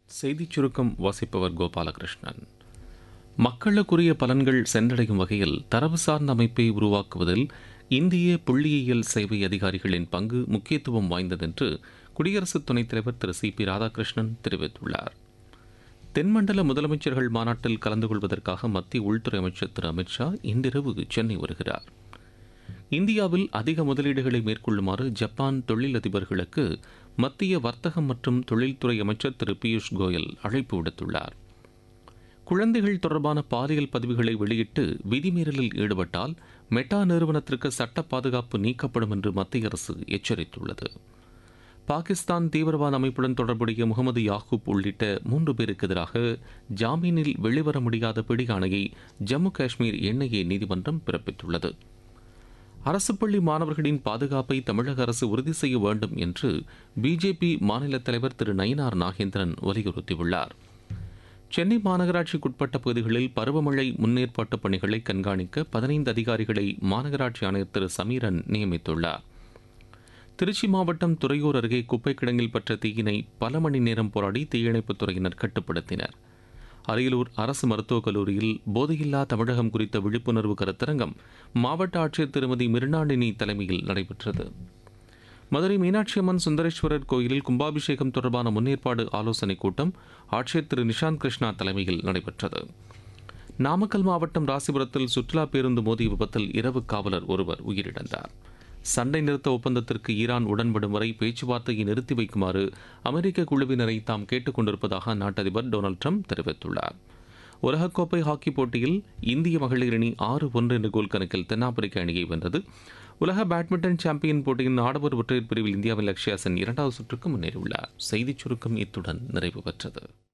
செய்திச் சுருக்கம் வாசிப்பவர் கோபாலகிருஷ்ணன் மக்களுக்குரிய பலன்கள் சென்றடையும் வகையில் தரவு சார்ந்த அமைப்பை உருவாக்குவதில் இந்திய புள்ளியியல் சேவை அதிகாரிகளின் பங்கு முக்கியத்துவம் வாய்ந்ததென்று குடியரசு துணைத் தலைவர் திரு சி பி ராதாகிருஷ்ணன் தெரிவித்துள்ளார் தென்மண்டல முதலமைச்சர்கள் மாநாட்டில் கலந்து கொள்வதற்காக மத்திய உள்துறை அமைச்சர் திரு அமித்ஷா இன்றிரவு சென்னை வருகிறார் இந்தியாவில் அதிக முதலீடுகளை மேற்கொள்ளுமாறு ஜப்பான் தொழிலதிபர்களுக்கு மத்திய வர்த்தகம் மற்றும் தொழில்துறை அமைச்சர் திரு பியூஷ் கோயல் அழைப்பு விடுத்துள்ளார் குழந்தைகள் தொடர்பான பாலியல் பதிவுகளை வெளியிட்டு விதிமீறலில் ஈடுபட்டால் மெட்டா நிறுவனத்திற்கு சட்ட பாதுகாப்பு நீக்கப்படும் என்று மத்திய அரசு எச்சரித்துள்ளது பாகிஸ்தான் தீவிரவாத அமைப்புடன் தொடர்புடைய முகமது யாகூப் உள்ளிட்ட மூன்று பேருக்கு எதிராக ஜாமீனில் வெளிவர முடியாத பிடியாணையை ஜம்மு காஷ்மீர் என்ஐஏ நீதிமன்றம் பிறப்பித்துள்ளது அரசு பள்ளி மாணவர்களின் பாதுகாப்பை தமிழக அரசு உறுதி செய்ய வேண்டும் என்று பிஜேபி மாநில தலைவர் திரு நயினார் நாகேந்திரன் வலியுறுத்தியுள்ளார் சென்னை மாநகராட்சிக்குட்பட்ட பகுதிகளில் பருவமழை முன்னேற்பாட்டு பணிகளை கண்காணிக்க பதினைந்து அதிகாரிகளை மாநகராட்சி ஆணையர் திரு சமீரன் நியமித்துள்ளார் திருச்சி மாவட்டம் துறையூர் அருகே குப்பை கிடங்கில் பற்ற தீயினை பல மணி நேரம் போராடி தீயணைப்புத் துறையினர் கட்டுப்படுத்தினர் அரியலூர் அரசு மருத்துவக் கல்லூரியில் போதையில்லா தமிழகம் குறித்த விழிப்புணர்வு கருத்தரங்கம் மாவட்ட ஆட்சியர் திருமதி மிருணாளினி தலைமையில் நடைபெற்றது மதுரை மீனாட்சி அம்மன் சுந்தரேஸ்வரர் கோயிலில் கும்பாபிஷேகம் தொடர்பான முன்னேற்பாடு ஆலோசனைக் கூட்டம் ஆட்சியர் திரு நிஷாந்த் கிருஷ்ணா தலைமையில் நடைபெற்றது நாமக்கல் மாவட்டம் ராசிபுரத்தில் சுற்றுலா பேருந்து மோதிய விபத்தில் இரவு காவலர் ஒருவர் உயிரிழந்தார் சண்டை நிறுத்த ஒப்பந்தத்திற்கு ஈரான் உடன்படும் வரை பேச்சுவார்த்தையை நிறுத்தி வைக்குமாறு அமெரிக்க குழுவினரை தாம் கேட்டுக் கொண்டிருப்பதாக அந்நாட்டு அதிபர் டொனால்டு ட்ரம்ப் தெரிவித்துள்ளார் உலகக்கோப்பை ஹாக்கி போட்டியில் இந்திய மகளிர் அணி ஆறு ஒன்று என்ற கோல் கணக்கில் தென்னாப்பிரிக்க அணியை வென்றது உலக பேட்மிண்டன் சாம்பியன் போட்டியின் ஆடவர் ஒற்றையர் பிரிவில் இந்தியாவின் லக்ஷ்யா சென் இரண்டாவது சுற்றுக்கு முன்னேறியுள்ளார் செய்திச் சுருக்கம் இத்துடன் நிறைவு பெற்றது